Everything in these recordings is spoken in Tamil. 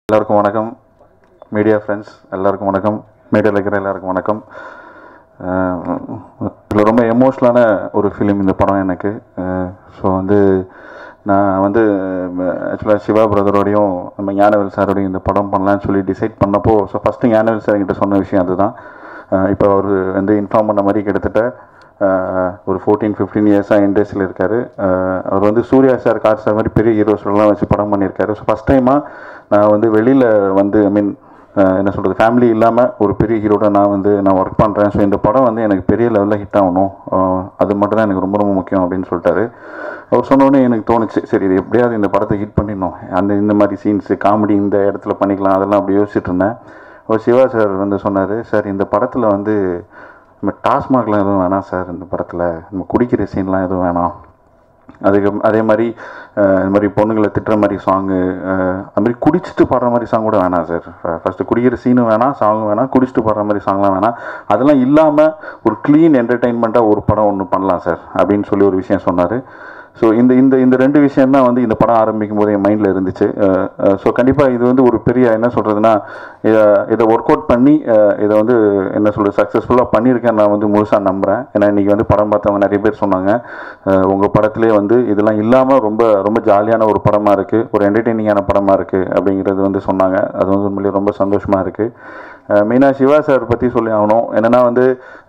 எல்லாருக்கும் வணக்கம் மீடியா ஃப்ரெண்ட்ஸ் எல்லாருக்கும் வணக்கம் மீடியாவில் இருக்கிற எல்லாருக்கும் வணக்கம் இதில் ரொம்ப எமோஷ்னலான ஒரு ஃபிலிம் இந்த படம் எனக்கு ஸோ வந்து நான் வந்து ஆக்சுவலாக சிவா பிரதரோடையும் நம்ம ஞானவேல் சாரோடையும் இந்த படம் பண்ணலான்னு சொல்லி டிசைட் பண்ணப்போ ஸோ ஃபஸ்ட்டு ஞானவேல் சார் என்கிட்ட சொன்ன விஷயம் அதுதான் இப்போ அவர் வந்து இன்ஃபார்ம் பண்ண மாதிரி கிட்டத்தட்ட ஆஹ் ஒரு ஃபோர்டீன் ஃபிஃப்டீன் இயர்ஸாக இண்டஸ்ட்ரியில் இருக்கார் அவர் வந்து சூர்யா சார் கார் சார் மாதிரி பெரிய ஹீரோஸ்லாம் வச்சு படம் பண்ணியிருக்காரு ஸோ ஃபஸ்ட் டைமாக நான் வந்து வெளியில் வந்து ஐ மீன் என்ன சொல்கிறது ஃபேமிலி இல்லாமல் ஒரு பெரிய ஹீரோட நான் வந்து நான் ஒர்க் பண்ணுறேன் ஸோ இந்த படம் வந்து எனக்கு பெரிய லெவலில் ஹிட் ஆகணும் ஆஹ் அது மட்டும் தான் எனக்கு ரொம்ப ரொம்ப முக்கியம் அப்படின்னு சொல்லிட்டாரு அவர் சொன்னோடனே எனக்கு தோணுச்சு சரி இது எப்படியாவது இந்த படத்தை ஹிட் பண்ணிடணும் அந்த இந்த மாதிரி சீன்ஸு காமெடி இந்த இடத்துல பண்ணிக்கலாம் அதெல்லாம் அப்படி யோசிச்சுட்டு இருந்தேன் அவர் சிவா சார் வந்து சொன்னார் சார் இந்த படத்தில் வந்து நம்ம டாஸ்மாக்லாம் எதுவும் வேணாம் சார் இந்த படத்தில் நம்ம குடிக்கிற சீன்லாம் எதுவும் வேணாம் அதுக்கு அதே மாதிரி அஹ், இந்த மாதிரி பொண்ணுங்களை திட்டுற மாதிரி சாங்கு அது மாதிரி குடிச்சிட்டு பாடுற மாதிரி சாங் கூட வேணாம் சார் ஃபஸ்ட்டு குடிக்கிற சீனும் வேணாம் சாங்கும் வேணாம் குடிச்சிட்டு பாடுற மாதிரி சாங்லாம் வேணாம் அதெல்லாம் இல்லாமல் ஒரு க்ளீன் என்டர்டெயின்மெண்ட்டாக ஒரு படம் ஒன்று பண்ணலாம் சார் அப்படின்னு சொல்லி ஒரு விஷயம் சொன்னார் ஸோ இந்த இந்த இந்த ரெண்டு விஷயம் தான் வந்து இந்த படம் ஆரம்பிக்கும் போது என் மைண்டில் இருந்துச்சு ஸோ கண்டிப்பாக இது வந்து ஒரு பெரிய என்ன சொல்கிறதுனா இதை ஒர்க் அவுட் பண்ணி அஹ், இதை வந்து என்ன சொல்கிறது சக்ஸஸ்ஃபுல்லாக பண்ணியிருக்கேன் நான் வந்து முழுசாக நம்புகிறேன் ஏன்னா இன்றைக்கி வந்து படம் பார்த்தவங்க நிறைய பேர் சொன்னாங்க உங்கள் படத்துலேயே வந்து இதெல்லாம் இல்லாமல் ரொம்ப ரொம்ப ஜாலியான ஒரு படமாக இருக்குது ஒரு என்டர்டெய்னிங்கான படமாக இருக்குது அப்படிங்கிறது வந்து சொன்னாங்க அது வந்து உண்மையிலேயே ரொம்ப சந்தோஷமாக இருக்குது மெயினாக சிவா சார் பற்றி சொல்லி ஆகணும் என்னென்னா வந்து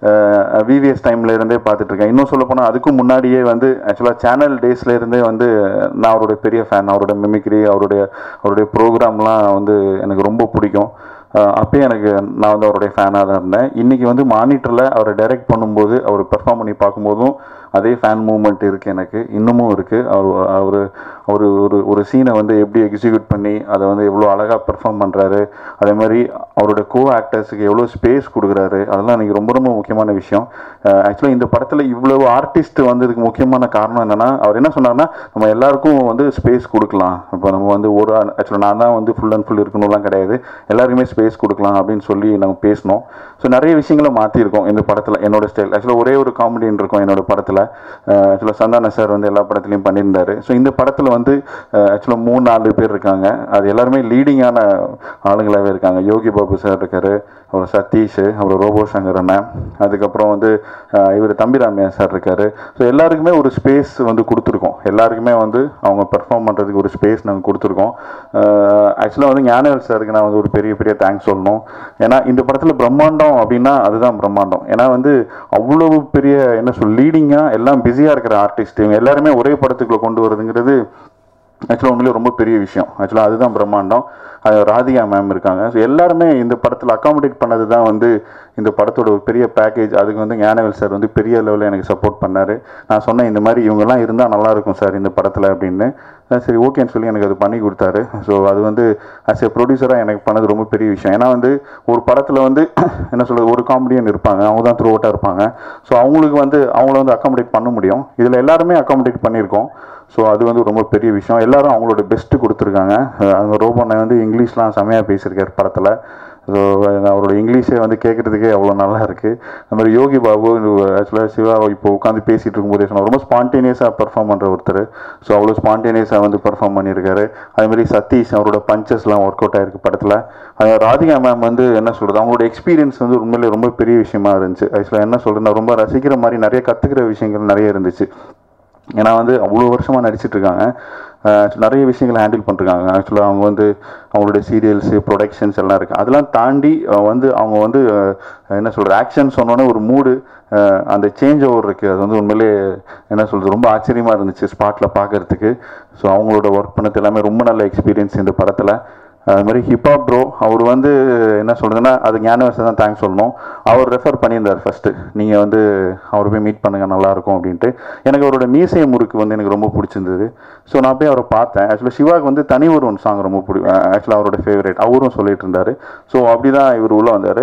விவிஎஸ் டைம்ல இருந்தே பார்த்துட்டு இருக்கேன் இன்னும் சொல்ல போனால் அதுக்கும் முன்னாடியே வந்து ஆக்சுவலாக சேனல் டேஸ்ல இருந்தே வந்து நான் அவருடைய பெரிய ஃபேன் அவருடைய மிமிக்ரி அவருடைய அவருடைய ப்ரோக்ராம்லாம் வந்து எனக்கு ரொம்ப பிடிக்கும் அஹ் அப்பயே எனக்கு நான் வந்து அவருடைய ஃபேனாக தான் இருந்தேன் இன்றைக்கி வந்து மானிட்டரில் அவரை டைரக்ட் பண்ணும்போது அவர் பெர்ஃபார்ம் பண்ணி பார்க்கும்போதும் அதே ஃபேன் மூமெண்ட் இருக்குது எனக்கு இன்னமும் இருக்குது அவர் அவர் அவர் ஒரு ஒரு சீனை வந்து எப்படி எக்ஸிக்யூட் பண்ணி அதை வந்து எவ்வளோ அழகாக பெர்ஃபார்ம் பண்ணுறாரு அதே மாதிரி அவரோட கோ ஆக்டர்ஸுக்கு எவ்வளோ ஸ்பேஸ் கொடுக்குறாரு அதெல்லாம் எனக்கு ரொம்ப ரொம்ப முக்கியமான விஷயம் ஆக்சுவலாக இந்த படத்தில் இவ்வளவு ஆர்டிஸ்ட் வந்ததுக்கு முக்கியமான காரணம் என்னென்னா அவர் என்ன சொன்னார்னா நம்ம எல்லாருக்கும் வந்து ஸ்பேஸ் கொடுக்கலாம் இப்போ நம்ம வந்து ஒரு ஆக்சுவலாக நான் தான் வந்து ஃபுல் அண்ட் ஃபுல் இருக்கணும்லாம் கிடையாது எல்லாருக்குமே ஸ்பேஸ் கொடுக்கலாம் அப்படின்னு சொல்லி நம்ம பேசினோம் ஸோ நிறைய விஷயங்களை மாற்றிருக்கோம் இந்த படத்தில் என்னோட ஸ்டைல் ஆக்சுவலாக ஒரே ஒரு காமெடின்னு இருக்கும் என்னோட படத்தில் ஆக்சுவலாக சந்தான சார் வந்து எல்லா படத்துலையும் பண்ணியிருந்தாரு ஸோ இந்த படத்தில் வந்து ஆக்சுவலாக மூணு நாலு பேர் இருக்காங்க அது எல்லாருமே லீடிங்கான ஆளுங்களாகவே இருக்காங்க யோகி பாபு சார் இருக்காரு அப்புறம் சதீஷ் அப்புறம் ரோபோ சங்கர் அண்ணன் அதுக்கப்புறம் வந்து இவர் தம்பிராமையா சார் இருக்காரு ஸோ எல்லாருக்குமே ஒரு ஸ்பேஸ் வந்து கொடுத்துருக்கோம் எல்லாருக்குமே வந்து அவங்க பெர்ஃபார்ம் பண்ணுறதுக்கு ஒரு ஸ்பேஸ் நாங்கள் கொடுத்துருக்கோம் ஆக்சுவலாக வந்து ஞானவேல் சாருக்கு நான் வந்து ஒரு பெரிய பெரிய தேங்க்ஸ் சொல்லணும் ஏன்னா இந்த படத்தில் பிரம்மாண்டம் அப்படின்னா அதுதான் பிரம்மாண்டம் ஏன்னா வந்து அவ்வளவு பெரிய என்ன சொல் லீடிங்காக எல்லாம் பிஸியாக இருக்கிற ஆர்டிஸ்ட் இவங்க எல்லாருமே ஒரே படத்துக்குள்ளே கொண்டு வரதுங்கிறது ஆக்சுவலாக உண்மையிலே ரொம்ப பெரிய விஷயம் ஆக்சுவலாக அதுதான் பிரம்மாண்டம் அது ராதிகா மேம் இருக்காங்க ஸோ எல்லாருமே இந்த படத்தில் அக்காமடேட் பண்ணது தான் வந்து இந்த படத்தோட ஒரு பெரிய பேக்கேஜ் அதுக்கு வந்து ஞானவேல் சார் வந்து பெரிய லெவலில் எனக்கு சப்போர்ட் பண்ணார் நான் சொன்னேன் இந்த மாதிரி இவங்கெல்லாம் இருந்தால் நல்லாயிருக்கும் சார் இந்த படத்தில் அப்படின்னு அஹ் சரி ஓகேன்னு சொல்லி எனக்கு அது பண்ணி கொடுத்தாரு ஸோ அது வந்து ஆஸ் எ ப்ரொடியூசராக எனக்கு பண்ணது ரொம்ப பெரிய விஷயம் ஏன்னா வந்து ஒரு படத்தில் வந்து என்ன சொல்கிறது ஒரு காமெடியன் இருப்பாங்க அவங்க தான் த்ரூ அவுட்டாக இருப்பாங்க ஸோ அவங்களுக்கு வந்து அவங்கள வந்து அக்காமடேட் பண்ண முடியும் இதில் எல்லாருமே அக்காமடேட் பண்ணியிருக்கோம் ஸோ அது வந்து ரொம்ப பெரிய விஷயம் எல்லாரும் அவங்களோட பெஸ்ட்டு கொடுத்துருக்காங்க அஹ் அவங்க ரோபோனை வந்து இங்கிலீஷ்லாம் செமையாக பேசியிருக்காரு படத்தில் ஸோ அவரோட இங்கிலீஷே வந்து கேட்குறதுக்கே அவ்வளோ நல்லா இருக்குது அந்த மாதிரி யோகி பாபு ஆக்சுவலாக சிவா இப்போ உட்காந்து பேசிகிட்டு இருக்கும்போதே சொன்னார் ரொம்ப ஸ்பான்டேனியஸாக பெர்ஃபார்ம் பண்ணுற ஒருத்தர் ஸோ அவ்வளோ ஸ்பான்டேனியஸாக வந்து பெர்ஃபார்ம் பண்ணியிருக்காரு அதே மாதிரி சதீஷ் அவரோட பஞ்சஸ்லாம் ஒர்க் அவுட் ஆயிருக்கு படத்தில் அது ராதிகா மேம் வந்து என்ன சொல்கிறது அவங்களோட எக்ஸ்பீரியன்ஸ் வந்து உண்மையிலே ரொம்ப பெரிய விஷயமா இருந்துச்சு ஆக்சுவலாக என்ன சொல்கிறது நான் ரொம்ப ரசிக்கிற மாதிரி நிறைய கற்றுக்கிற விஷயங்கள் நிறைய இருந்துச்சு ஏன்னா வந்து அவ்வளோ வருஷமாக நடிச்சிட்டு இருக்காங்க அஹ் நிறைய விஷயங்களை ஹேண்டில் பண்ணிருக்காங்க ஆக்சுவலாக அவங்க வந்து அவங்களுடைய சீரியல்ஸு ப்ரொடக்ஷன்ஸ் எல்லாம் இருக்குது அதெல்லாம் தாண்டி அஹ் வந்து அவங்க வந்து அஹ் என்ன சொல்கிறது ஆக்ஷன் சொன்னோன்னே ஒரு மூடு அந்த சேஞ்ச் ஓவர் இருக்குது அது வந்து உண்மையிலே என்ன சொல்கிறது ரொம்ப ஆச்சரியமாக இருந்துச்சு ஸ்பாட்டில் பார்க்கறதுக்கு ஸோ அவங்களோட ஒர்க் பண்ணது எல்லாமே ரொம்ப நல்ல எக்ஸ்பீரியன்ஸ் இந்த படத்தில் அது மாதிரி ஹிப்ஹாப் ப்ரோ அவர் வந்து என்ன சொல்கிறதுன்னா அது ஞானவசம் தான் தேங்க்ஸ் சொல்லணும் அவர் ரெஃபர் பண்ணியிருந்தார் ஃபஸ்ட்டு நீங்கள் வந்து அவரை போய் மீட் பண்ணுங்கள் நல்லாயிருக்கும் அப்படின்ட்டு எனக்கு அவரோட மீசை முறுக்கு வந்து எனக்கு ரொம்ப பிடிச்சிருந்தது ஸோ நான் போய் அவரை பார்த்தேன் ஆக்சுவலாக சிவாக்கு வந்து தனி ஒருவன் சாங் ரொம்ப பிடி ஆக்சுவலாக அவரோட ஃபேவரேட் அவரும் சொல்லிட்டு இருந்தார் ஸோ அப்படி தான் இவர் உள்ளே வந்தார்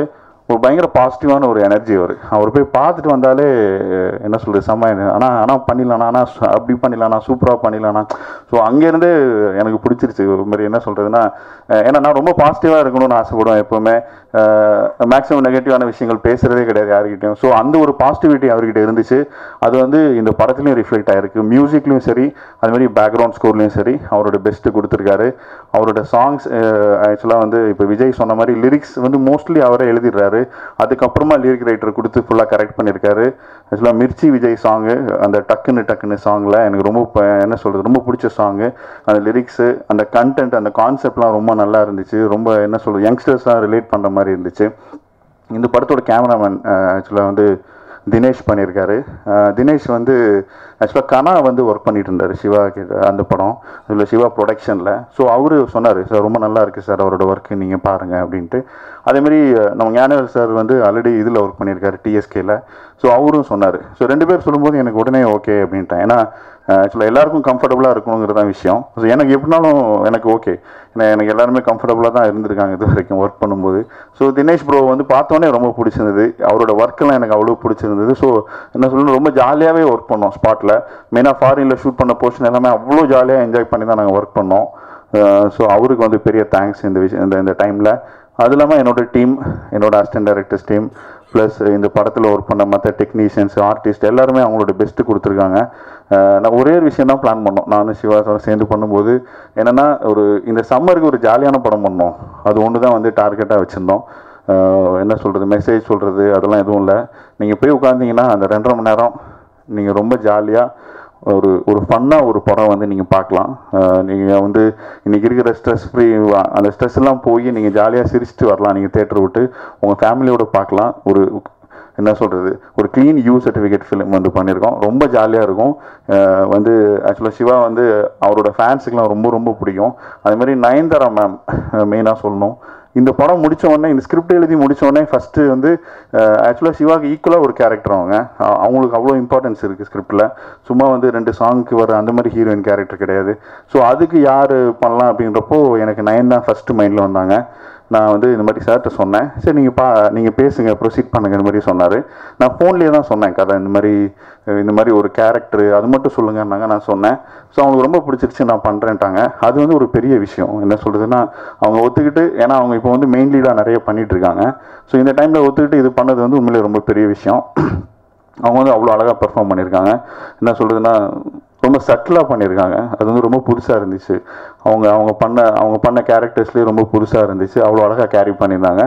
ஒரு பயங்கர பாசிட்டிவான ஒரு எனர்ஜி அவர் அவர் போய் பார்த்துட்டு வந்தாலே அஹ், என்ன சொல்கிறது செம்ம ஆனால் ஆனால் பண்ணிடலாண்ணா ஆனால் அப்படி பண்ணிடலாண்ணா சூப்பராக பண்ணிடலாண்ணா ஸோ அங்கேருந்தே எனக்கு பிடிச்சிருச்சு ஒரு மாதிரி என்ன சொல்கிறதுனா ஏன்னா நான் ரொம்ப பாசிட்டிவாக இருக்கணும்னு ஆசைப்படுவேன் எப்போவுமே மேக்ஸிமம் நெகட்டிவான விஷயங்கள் பேசுகிறதே கிடையாது யாருக்கிட்டையும் ஸோ அந்த ஒரு பாசிட்டிவிட்டி அவர்கிட்ட இருந்துச்சு அது வந்து இந்த படத்துலையும் ரிஃப்ளெக்ட் ஆயிருக்கு மியூசிக்லையும் சரி அது மாதிரி பேக்ரவுண்ட் ஸ்கோர்லையும் சரி அவரோட பெஸ்ட்டு கொடுத்துருக்காரு அவரோட சாங்ஸ் ஆக்சுவலாக வந்து இப்போ விஜய் சொன்ன மாதிரி லிரிக்ஸ் வந்து மோஸ்ட்லி அவரே எழுதிடுறாரு அதுக்கப்புறமா லிரிக் ரைட்டர் கொடுத்து ஃபுல்லாக கரெக்ட் பண்ணியிருக்காரு ஆக்சுவலாக மிர்ச்சி விஜய் சாங்கு அந்த டக்குன்னு டக்குன்னு சாங்கில் எனக்கு ரொம்ப ப- என்ன சொல்கிறது ரொம்ப பிடிச்ச சாங்கு அந்த லிரிக்ஸு அந்த கண்டென்ட் அந்த கான்செப்ட்லாம் ரொம்ப நல்லா இருந்துச்சு ரொம்ப என்ன சொல்கிறது யங்ஸ்டர்ஸ்லாம் ரிலேட் பண்ணுற மாதிரி இருந்துச்சு இந்த படத்தோட கேமராமேன் ஆக்சுவலாக வந்து தினேஷ் பண்ணியிருக்காரு அஹ் தினேஷ் வந்து ஆக்சுவலாக கனா வந்து ஒர்க் பண்ணிட்டு இருந்தார் சிவா கிட்ட அந்த படம் இதில் சிவா ப்ரொடக்ஷனில் ஸோ அவரு சொன்னார் சார் ரொம்ப நல்லா இருக்குது சார் அவரோட ஒர்க்கு நீங்கள் பாருங்கள் அப்படின்ட்டு அதேமாரி அஹ், நம்ம ஞானவேல் சார் வந்து ஆல்ரெடி இதில் ஒர்க் பண்ணியிருக்காரு டிஎஸ்கேல ஸோ அவரும் சொன்னார் ஸோ ரெண்டு பேர் சொல்லும்போது எனக்கு உடனே ஓகே அப்படின்ட்டேன் ஏன்னா ஆக்சுவலாக எல்லாருக்கும் கம்ஃபர்டபுளாக இருக்கணுங்கிறது தான் விஷயம் ஸோ எனக்கு எப்படினாலும் எனக்கு ஓகே ஏன்னா எனக்கு எல்லாருமே கம்ஃபர்டபுளாக தான் இருந்திருக்காங்க இது வரைக்கும் ஒர்க் பண்ணும்போது ஸோ தினேஷ் ப்ரோ வந்து பார்த்தோன்னே ரொம்ப பிடிச்சிருந்தது அவரோட ஒர்க்கெல்லாம் எனக்கு அவ்வளோ பிடிச்சிருந்தது ஸோ என்ன சொல்லணும் ரொம்ப ஜாலியாகவே ஒர்க் பண்ணோம் ஸ்பாட்டில் மெயினாக ஃபாரினில் ஷூட் பண்ண போர்ஷன் எல்லாமே அவ்வளோ ஜாலியாக என்ஜாய் பண்ணி தான் நாங்கள் ஒர்க் பண்ணோம் ஸோ அவருக்கு வந்து பெரிய தேங்க்ஸ் இந்த விஷயம் இந்த இந்த டைமில் அது இல்லாமல் என்னோட டீம் என்னோட அசிஸ்டன்ட் டைரக்டர்ஸ் டீம் ப்ளஸ் இந்த படத்தில் ஒர்க் பண்ண மற்ற டெக்னீஷியன்ஸ் ஆர்டிஸ்ட் எல்லாருமே அவங்களோட பெஸ்ட்டு கொடுத்துருக்காங்க அஹ் நான் ஒரே ஒரு விஷயம் தான் பிளான் பண்ணோம் நானும் சிவாசாவும் சேர்ந்து பண்ணும்போது என்னென்னா ஒரு இந்த சம்மருக்கு ஒரு ஜாலியான படம் பண்ணோம் அது ஒன்று தான் வந்து டார்கெட்டாக வச்சுருந்தோம் என்ன சொல்கிறது மெசேஜ் சொல்கிறது அதெல்லாம் எதுவும் இல்லை நீங்கள் போய் உட்காந்தீங்கன்னா அந்த ரெண்டரை மணி நேரம் நீங்கள் ரொம்ப ஜாலியாக ஒரு ஒரு ஃபன்னாக ஒரு படம் வந்து நீங்கள் பார்க்கலாம் நீங்கள் வந்து இன்றைக்கி இருக்கிற ஸ்ட்ரெஸ் ஃப்ரீ அந்த ஸ்ட்ரெஸ் எல்லாம் போய் நீங்கள் ஜாலியாக சிரிச்சுட்டு வரலாம் நீங்கள் தேட்டர் விட்டு உங்கள் ஃபேமிலியோட பார்க்கலாம் ஒரு என்ன சொல்கிறது ஒரு க்ளீன் யூ சர்டிஃபிகேட் ஃபிலிம் வந்து பண்ணியிருக்கோம் ரொம்ப ஜாலியாக இருக்கும் அஹ் வந்து ஆக்சுவலாக சிவா வந்து அவரோட ஃபேன்ஸுக்கெலாம் ரொம்ப ரொம்ப பிடிக்கும் அதே மாதிரி நயன்தாரா மேம் மெயினாக சொல்லணும் இந்த படம் முடிச்ச உடனே இந்த ஸ்கிரிப்ட் எழுதி முடிச்ச உடனே ஃபஸ்ட்டு வந்து ஆக்சுவலாக சிவாக்கு ஈக்குவலாக ஒரு கேரக்டர் அவங்க அ- அவங்களுக்கு அவ்வளோ இம்பார்ட்டன்ஸ் இருக்குது ஸ்கிரிப்டில் சும்மா வந்து ரெண்டு சாங்க்கு வர அந்த மாதிரி ஹீரோயின் கேரக்டர் கிடையாது ஸோ அதுக்கு யார் பண்ணலாம் அப்படின்றப்போ எனக்கு நயன் தான் ஃபஸ்ட்டு மைண்டில் வந்தாங்க நான் வந்து இந்த மாதிரி சார்கிட்ட சொன்னேன் சரி நீங்கள் பா நீங்கள் பேசுங்க ப்ரொசீட் பண்ணுங்க இந்த மாதிரி சொன்னார் நான் ஃபோன்லேயே தான் சொன்னேன் கதை இந்த மாதிரி அஹ் இந்த மாதிரி ஒரு கேரக்டர் அது மட்டும் சொல்லுங்கன்னாங்க நான் சொன்னேன் ஸோ அவங்களுக்கு ரொம்ப பிடிச்சிருச்சு நான் பண்ணுறேன்ட்டாங்க அது வந்து ஒரு பெரிய விஷயம் என்ன சொல்கிறதுன்னா அவங்க ஒத்துக்கிட்டு ஏன்னா அவங்க இப்போ வந்து மெயின் லீடாக நிறைய பண்ணிட்டு இருக்காங்க ஸோ இந்த டைமில் ஒத்துக்கிட்டு இது பண்ணது வந்து உண்மையிலே ரொம்ப பெரிய விஷயம் அவங்க வந்து அவ்வளோ அழகாக பெர்ஃபார்ம் பண்ணியிருக்காங்க என்ன சொல்கிறதுன்னா ரொம்ப சட்டிலாக பண்ணியிருக்காங்க அது வந்து ரொம்ப புதுசாக இருந்துச்சு அவங்க அவங்க பண்ண அவங்க பண்ண கேரக்டர்ஸ்லேயே ரொம்ப புதுசாக இருந்துச்சு அவ்வளோ அழகாக கேரி பண்ணியிருந்தாங்க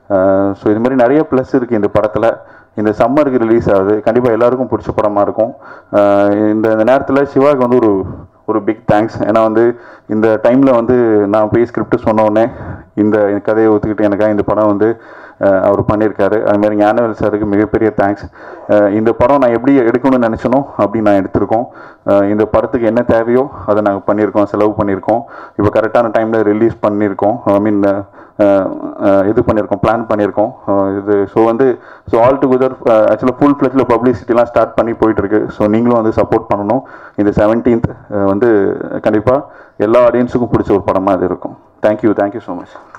ஸோ இது மாதிரி நிறைய ப்ளஸ் இருக்குது இந்த படத்தில் இந்த சம்மருக்கு ரிலீஸ் ஆகுது கண்டிப்பாக எல்லாருக்கும் பிடிச்ச படமாக இருக்கும் அஹ் இந்த இந்த நேரத்தில் சிவாவுக்கு வந்து ஒரு ஒரு பிக் தேங்க்ஸ் ஏன்னா வந்து இந்த டைமில் வந்து நான் போய் ஸ்கிரிப்ட் சொன்ன உடனே இந்த கதையை ஒத்துக்கிட்டு எனக்காக இந்த படம் வந்து அஹ், அவர் பண்ணியிருக்காரு அது மாதிரி ஞானவேல் சாருக்கு மிகப்பெரிய தேங்க்ஸ் இந்த படம் நான் எப்படி எடுக்கணும்னு நினச்சனோ அப்படி நான் எடுத்திருக்கோம் அஹ், இந்த படத்துக்கு என்ன தேவையோ அதை நாங்கள் பண்ணியிருக்கோம் செலவு பண்ணியிருக்கோம் இப்போ கரெக்டான டைமில் ரிலீஸ் பண்ணியிருக்கோம் ஐ மீன் இது பண்ணியிருக்கோம் பிளான் பண்ணியிருக்கோம் அஹ், இது ஸோ வந்து ஸோ ஆல் டுகெதர் ஆக்சுவலாக ஃபுல் ஃப்ளெஜில் பப்ளிசிட்டிலாம் ஸ்டார்ட் பண்ணி போயிட்டு இருக்கு ஸோ நீங்களும் வந்து சப்போர்ட் பண்ணணும் இந்த செவன்டீன்த் வந்து கண்டிப்பாக எல்லா ஆடியன்ஸுக்கும் பிடிச்ச ஒரு படமாக இது இருக்கும் தேங்க்யூ தேங்க்யூ ஸோ மச்